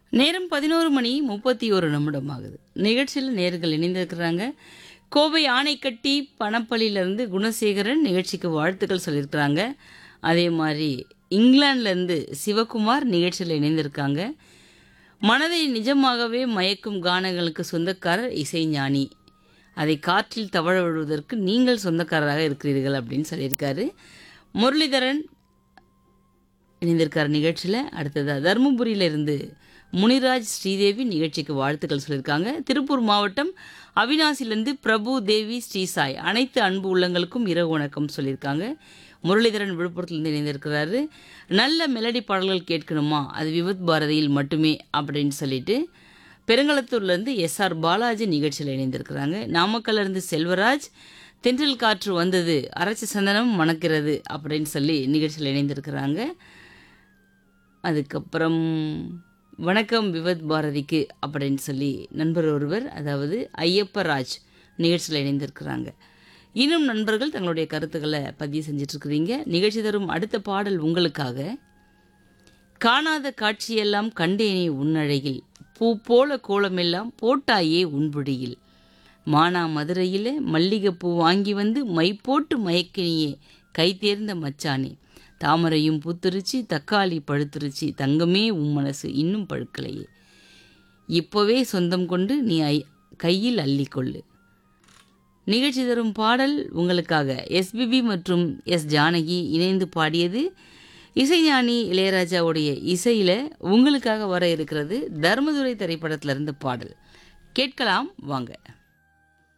நேரம் பதினோரு மணி முப்பத்தி ஒரு நிமிடம் ஆகுது நிகழ்ச்சியில் நேர்கள் இணைந்திருக்கிறாங்க கோவை ஆணைக்கட்டி பணப்பள்ளியிலேருந்து குணசேகரன் நிகழ்ச்சிக்கு வாழ்த்துக்கள் சொல்லியிருக்கிறாங்க அதே மாதிரி இங்கிலாந்துலேருந்து சிவகுமார் நிகழ்ச்சியில் இணைந்திருக்காங்க மனதை நிஜமாகவே மயக்கும் கானங்களுக்கு சொந்தக்காரர் இசைஞானி அதை காற்றில் தவழ விடுவதற்கு நீங்கள் சொந்தக்காரராக இருக்கிறீர்கள் அப்படின்னு சொல்லியிருக்காரு முரளிதரன் இணைந்திருக்கார் நிகழ்ச்சியில் அடுத்ததாக தருமபுரியிலிருந்து முனிராஜ் ஸ்ரீதேவி நிகழ்ச்சிக்கு வாழ்த்துக்கள் சொல்லியிருக்காங்க திருப்பூர் மாவட்டம் அவினாசிலேருந்து பிரபு தேவி ஸ்ரீசாய் அனைத்து அன்பு உள்ளங்களுக்கும் இரவு வணக்கம் சொல்லியிருக்காங்க முரளிதரன் விழுப்புரத்துலேருந்து இணைந்திருக்கிறாரு நல்ல மெலடி பாடல்கள் கேட்கணுமா அது விபத் பாரதியில் மட்டுமே அப்படின்னு சொல்லிட்டு பெருங்களத்தூர்லேருந்து எஸ்ஆர் பாலாஜி நிகழ்ச்சியில் இணைந்திருக்கிறாங்க நாமக்கல்லேருந்து செல்வராஜ் தென்றல் காற்று வந்தது அரைச்ச சந்தனம் மணக்கிறது அப்படின்னு சொல்லி நிகழ்ச்சியில் இணைந்திருக்கிறாங்க அதுக்கப்புறம் வணக்கம் விவத் பாரதிக்கு அப்படின்னு சொல்லி நண்பர் ஒருவர் அதாவது ஐயப்பராஜ் நிகழ்ச்சியில் இணைந்திருக்கிறாங்க இன்னும் நண்பர்கள் தங்களுடைய கருத்துக்களை பதிவு செஞ்சிட்ருக்கிறீங்க நிகழ்ச்சி தரும் அடுத்த பாடல் உங்களுக்காக காணாத காட்சியெல்லாம் கண்டேனே உன்னழகில் பூ போல கோலமெல்லாம் போட்டாயே உன்புடியில் மானா மதுரையில் மல்லிகைப்பூ வாங்கி வந்து மை போட்டு மயக்கினியே கை தேர்ந்த மச்சானே தாமரையும் பூத்துருச்சு தக்காளி பழுத்துருச்சு தங்கமே உன் மனசு இன்னும் பழுக்கலையே இப்போவே சொந்தம் கொண்டு நீ ஐ கையில் அள்ளிக்கொள்ளு நிகழ்ச்சி தரும் பாடல் உங்களுக்காக எஸ்பிபி மற்றும் எஸ் ஜானகி இணைந்து பாடியது இசைஞானி இளையராஜாவுடைய இசையில் உங்களுக்காக வர இருக்கிறது தர்மதுரை திரைப்படத்திலிருந்து பாடல் கேட்கலாம் வாங்க